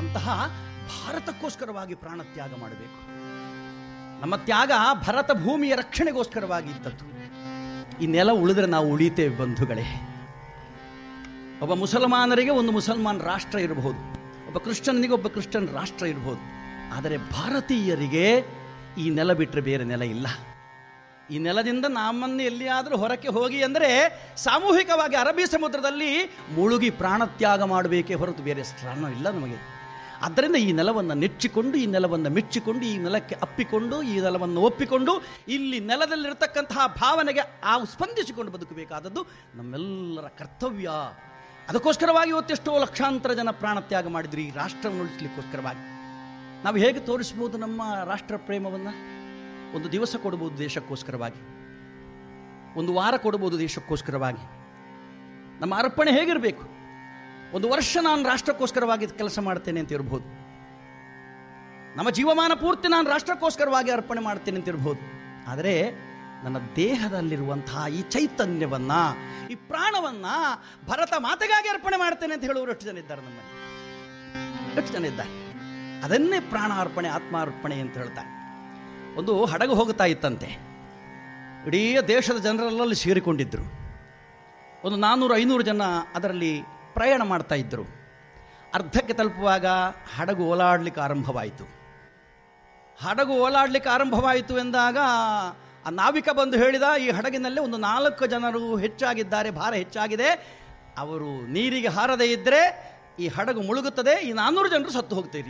ಅಂತಹ ಭಾರತಕ್ಕೋಸ್ಕರವಾಗಿ ಪ್ರಾಣ ತ್ಯಾಗ ಮಾಡಬೇಕು ನಮ್ಮ ತ್ಯಾಗ ಭರತ ಭೂಮಿಯ ರಕ್ಷಣೆಗೋಸ್ಕರವಾಗಿ ಇದ್ದದ್ದು ಈ ನೆಲ ಉಳಿದ್ರೆ ನಾವು ಉಳಿತೇವೆ ಬಂಧುಗಳೇ ಒಬ್ಬ ಮುಸಲ್ಮಾನರಿಗೆ ಒಂದು ಮುಸಲ್ಮಾನ್ ರಾಷ್ಟ್ರ ಇರಬಹುದು ಒಬ್ಬ ಕ್ರಿಶ್ಚನ್ನಿಗೆ ಒಬ್ಬ ಕ್ರಿಶ್ಚನ್ ರಾಷ್ಟ್ರ ಇರಬಹುದು ಆದರೆ ಭಾರತೀಯರಿಗೆ ಈ ನೆಲ ಬಿಟ್ಟರೆ ಬೇರೆ ನೆಲ ಇಲ್ಲ ಈ ನೆಲದಿಂದ ನಮ್ಮನ್ನು ಎಲ್ಲಿಯಾದರೂ ಹೊರಕ್ಕೆ ಹೋಗಿ ಅಂದರೆ ಸಾಮೂಹಿಕವಾಗಿ ಅರಬ್ಬಿ ಸಮುದ್ರದಲ್ಲಿ ಮುಳುಗಿ ಪ್ರಾಣತ್ಯಾಗ ಮಾಡಬೇಕೇ ಹೊರತು ಬೇರೆ ಸ್ಥಾನ ಇಲ್ಲ ನಮಗೆ ಆದ್ದರಿಂದ ಈ ನೆಲವನ್ನು ನೆಚ್ಚಿಕೊಂಡು ಈ ನೆಲವನ್ನು ಮೆಚ್ಚಿಕೊಂಡು ಈ ನೆಲಕ್ಕೆ ಅಪ್ಪಿಕೊಂಡು ಈ ನೆಲವನ್ನು ಒಪ್ಪಿಕೊಂಡು ಇಲ್ಲಿ ನೆಲದಲ್ಲಿರತಕ್ಕಂತಹ ಭಾವನೆಗೆ ಆ ಸ್ಪಂದಿಸಿಕೊಂಡು ಬದುಕಬೇಕಾದದ್ದು ನಮ್ಮೆಲ್ಲರ ಕರ್ತವ್ಯ ಅದಕ್ಕೋಸ್ಕರವಾಗಿ ಇವತ್ತೆಷ್ಟೋ ಲಕ್ಷಾಂತರ ಜನ ಪ್ರಾಣತ್ಯಾಗ ಮಾಡಿದ್ರು ಈ ರಾಷ್ಟ್ರವನ್ನು ಉಳಿಸ್ಲಿಕ್ಕೋಸ್ಕರವಾಗಿ ನಾವು ಹೇಗೆ ತೋರಿಸ್ಬೋದು ನಮ್ಮ ರಾಷ್ಟ್ರ ಪ್ರೇಮವನ್ನು ಒಂದು ದಿವಸ ಕೊಡ್ಬೋದು ದೇಶಕ್ಕೋಸ್ಕರವಾಗಿ ಒಂದು ವಾರ ಕೊಡ್ಬೋದು ದೇಶಕ್ಕೋಸ್ಕರವಾಗಿ ನಮ್ಮ ಅರ್ಪಣೆ ಹೇಗಿರಬೇಕು ಒಂದು ವರ್ಷ ನಾನು ರಾಷ್ಟ್ರಕ್ಕೋಸ್ಕರವಾಗಿ ಕೆಲಸ ಮಾಡ್ತೇನೆ ಅಂತ ಇರ್ಬೋದು ನಮ್ಮ ಜೀವಮಾನ ಪೂರ್ತಿ ನಾನು ರಾಷ್ಟ್ರಕ್ಕೋಸ್ಕರವಾಗಿ ಅರ್ಪಣೆ ಮಾಡ್ತೇನೆ ಅಂತ ಇರ್ಬೋದು ಆದರೆ ನನ್ನ ದೇಹದಲ್ಲಿರುವಂತಹ ಈ ಚೈತನ್ಯವನ್ನ ಈ ಪ್ರಾಣವನ್ನ ಭರತ ಮಾತೆಗಾಗಿ ಅರ್ಪಣೆ ಮಾಡ್ತೇನೆ ಅಂತ ಹೇಳುವರು ಎಷ್ಟು ಜನ ಇದ್ದಾರೆ ನಮ್ಮಲ್ಲಿ ಎಷ್ಟು ಜನ ಇದ್ದಾರೆ ಅದನ್ನೇ ಪ್ರಾಣ ಅರ್ಪಣೆ ಆತ್ಮಾರ್ಪಣೆ ಅಂತ ಹೇಳ್ತಾರೆ ಒಂದು ಹಡಗು ಹೋಗುತ್ತಾ ಇತ್ತಂತೆ ಇಡೀ ದೇಶದ ಜನರೆಲ್ಲಲ್ಲಿ ಸೇರಿಕೊಂಡಿದ್ದರು ಒಂದು ನಾನ್ನೂರು ಐನೂರು ಜನ ಅದರಲ್ಲಿ ಪ್ರಯಾಣ ಮಾಡ್ತಾ ಇದ್ದರು ಅರ್ಧಕ್ಕೆ ತಲುಪುವಾಗ ಹಡಗು ಓಲಾಡಲಿಕ್ಕೆ ಆರಂಭವಾಯಿತು ಹಡಗು ಓಲಾಡಲಿಕ್ಕೆ ಆರಂಭವಾಯಿತು ಎಂದಾಗ ಆ ನಾವಿಕ ಬಂದು ಹೇಳಿದ ಈ ಹಡಗಿನಲ್ಲಿ ಒಂದು ನಾಲ್ಕು ಜನರು ಹೆಚ್ಚಾಗಿದ್ದಾರೆ ಭಾರ ಹೆಚ್ಚಾಗಿದೆ ಅವರು ನೀರಿಗೆ ಹಾರದೇ ಇದ್ದರೆ ಈ ಹಡಗು ಮುಳುಗುತ್ತದೆ ಈ ನಾನ್ನೂರು ಜನರು ಸತ್ತು ಹೋಗ್ತೀರಿ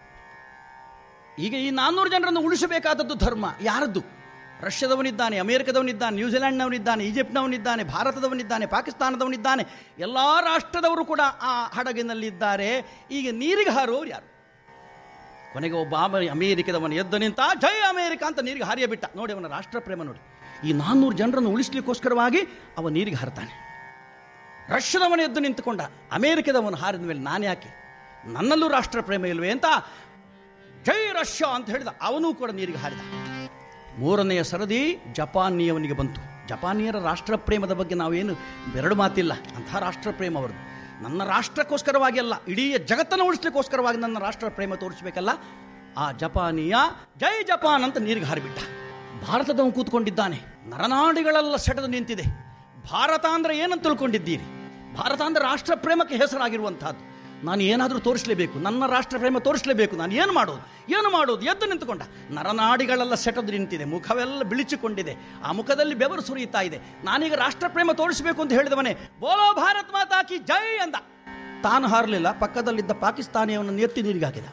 ಈಗ ಈ ನಾನ್ನೂರು ಜನರನ್ನು ಉಳಿಸಬೇಕಾದದ್ದು ಧರ್ಮ ಯಾರದ್ದು ರಷ್ಯಾದವನಿದ್ದಾನೆ ಅಮೆರಿಕದವನಿದ್ದಾನೆ ನ್ಯೂಜಿಲೆಂಡ್ನವನಿದ್ದಾನೆ ಈಜಿಪ್ಟ್ನವನಿದ್ದಾನೆ ಭಾರತದವನಿದ್ದಾನೆ ಪಾಕಿಸ್ತಾನದವನಿದ್ದಾನೆ ಎಲ್ಲ ರಾಷ್ಟ್ರದವರು ಕೂಡ ಆ ಹಡಗಿನಲ್ಲಿದ್ದಾರೆ ಈಗ ನೀರಿಗೆ ಹಾರುವವರು ಯಾರು ಕೊನೆಗೆ ಒಬ್ಬ ಅಮ- ಅಮೇರಿಕದವನು ಎದ್ದು ನಿಂತ ಜೈ ಅಮೇರಿಕ ಅಂತ ನೀರಿಗೆ ಹಾರಿಯ ಬಿಟ್ಟ ನೋಡಿ ಅವನ ರಾಷ್ಟ್ರ ಪ್ರೇಮ ನೋಡಿ ಈ ನಾನ್ನೂರು ಜನರನ್ನು ಉಳಿಸ್ಲಿಕ್ಕೋಸ್ಕರವಾಗಿ ಅವ ನೀರಿಗೆ ಹಾರ್ತಾನೆ ರಷ್ಯಾದವನು ಎದ್ದು ನಿಂತುಕೊಂಡ ಅಮೇರಿಕದವನು ಹಾರಿದ ಮೇಲೆ ನಾನು ಯಾಕೆ ನನ್ನಲ್ಲೂ ರಾಷ್ಟ್ರ ಪ್ರೇಮ ಇಲ್ವೇ ಅಂತ ಜೈ ರಷ್ಯಾ ಅಂತ ಹೇಳಿದ ಅವನೂ ಕೂಡ ನೀರಿಗೆ ಹಾರಿದ ಮೂರನೆಯ ಸರದಿ ಜಪಾನಿಯವನಿಗೆ ಬಂತು ಜಪಾನಿಯರ ರಾಷ್ಟ್ರ ಪ್ರೇಮದ ಬಗ್ಗೆ ನಾವೇನು ಬೆರಡು ಮಾತಿಲ್ಲ ಅಂತಹ ರಾಷ್ಟ್ರ ಪ್ರೇಮ ಅವರದು ನನ್ನ ರಾಷ್ಟ್ರಕ್ಕೋಸ್ಕರವಾಗಿ ಅಲ್ಲ ಇಡೀ ಜಗತ್ತನ್ನು ಉಳಿಸ್ಲಿಕ್ಕೋಸ್ಕರವಾಗಿ ನನ್ನ ರಾಷ್ಟ್ರ ಪ್ರೇಮ ತೋರಿಸಬೇಕಲ್ಲ ಆ ಜಪಾನಿಯ ಜೈ ಜಪಾನ್ ಅಂತ ನೀರಿಗೆ ಹಾರಿಬಿಟ್ಟ ಭಾರತದವನು ಕೂತ್ಕೊಂಡಿದ್ದಾನೆ ನರನಾಡಿಗಳೆಲ್ಲ ಸೆಟೆದು ನಿಂತಿದೆ ಭಾರತ ಅಂದ್ರೆ ಏನಂತ ತಿಳ್ಕೊಂಡಿದ್ದೀರಿ ಭಾರತ ಅಂದ್ರೆ ರಾಷ್ಟ್ರ ಪ್ರೇಮಕ್ಕೆ ಹೆಸರಾಗಿರುವಂತಹದ್ದು ನಾನು ಏನಾದರೂ ತೋರಿಸಲೇಬೇಕು ನನ್ನ ರಾಷ್ಟ್ರ ಪ್ರೇಮ ತೋರಿಸಲೇಬೇಕು ನಾನು ಏನು ಮಾಡೋದು ಏನು ಮಾಡೋದು ಎದ್ದು ನಿಂತುಕೊಂಡ ನರನಾಡಿಗಳೆಲ್ಲ ಸೆಟೆದು ನಿಂತಿದೆ ಮುಖವೆಲ್ಲ ಬಿಳಿಚಿಕೊಂಡಿದೆ ಆ ಮುಖದಲ್ಲಿ ಬೆವರು ಸುರಿಯುತ್ತಾ ಇದೆ ನಾನೀಗ ರಾಷ್ಟ್ರ ಪ್ರೇಮ ತೋರಿಸಬೇಕು ಅಂತ ಹೇಳಿದವನೇ ಬೋಲೋ ಭಾರತ್ ಮಾತಾ ಕಿ ಜೈ ಅಂದ ತಾನು ಹಾರಲಿಲ್ಲ ಪಕ್ಕದಲ್ಲಿದ್ದ ಪಾಕಿಸ್ತಾನಿಯವನನ್ನು ಎತ್ತಿ ನೀರಿಗೆ ಹಾಕಿದ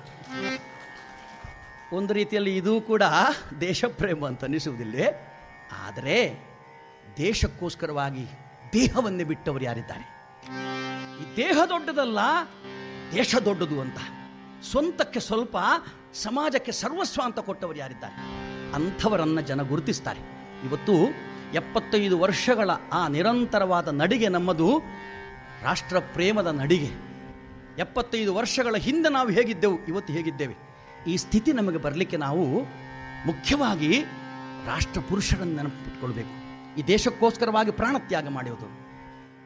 ಒಂದು ರೀತಿಯಲ್ಲಿ ಇದು ಕೂಡ ದೇಶ ಪ್ರೇಮ ಅಂತ ಅನಿಸುವುದಿಲ್ಲವೇ ಆದರೆ ದೇಶಕ್ಕೋಸ್ಕರವಾಗಿ ದೇಹವನ್ನೇ ಬಿಟ್ಟವರು ಯಾರಿದ್ದಾರೆ ಈ ದೇಹ ದೊಡ್ಡದಲ್ಲ ದೇಶ ದೊಡ್ಡದು ಅಂತ ಸ್ವಂತಕ್ಕೆ ಸ್ವಲ್ಪ ಸಮಾಜಕ್ಕೆ ಸರ್ವಸ್ವ ಅಂತ ಕೊಟ್ಟವರು ಯಾರಿದ್ದಾರೆ ಅಂಥವರನ್ನ ಜನ ಗುರುತಿಸ್ತಾರೆ ಇವತ್ತು ಎಪ್ಪತ್ತೈದು ವರ್ಷಗಳ ಆ ನಿರಂತರವಾದ ನಡಿಗೆ ನಮ್ಮದು ರಾಷ್ಟ್ರ ಪ್ರೇಮದ ನಡಿಗೆ ಎಪ್ಪತ್ತೈದು ವರ್ಷಗಳ ಹಿಂದೆ ನಾವು ಹೇಗಿದ್ದೆವು ಇವತ್ತು ಹೇಗಿದ್ದೇವೆ ಈ ಸ್ಥಿತಿ ನಮಗೆ ಬರಲಿಕ್ಕೆ ನಾವು ಮುಖ್ಯವಾಗಿ ರಾಷ್ಟ್ರ ಪುರುಷರನ್ನು ನೆನಪಿಟ್ಕೊಳ್ಬೇಕು ಈ ದೇಶಕ್ಕೋಸ್ಕರವಾಗಿ ಪ್ರಾಣತ್ಯಾಗ ಮಾಡುವುದು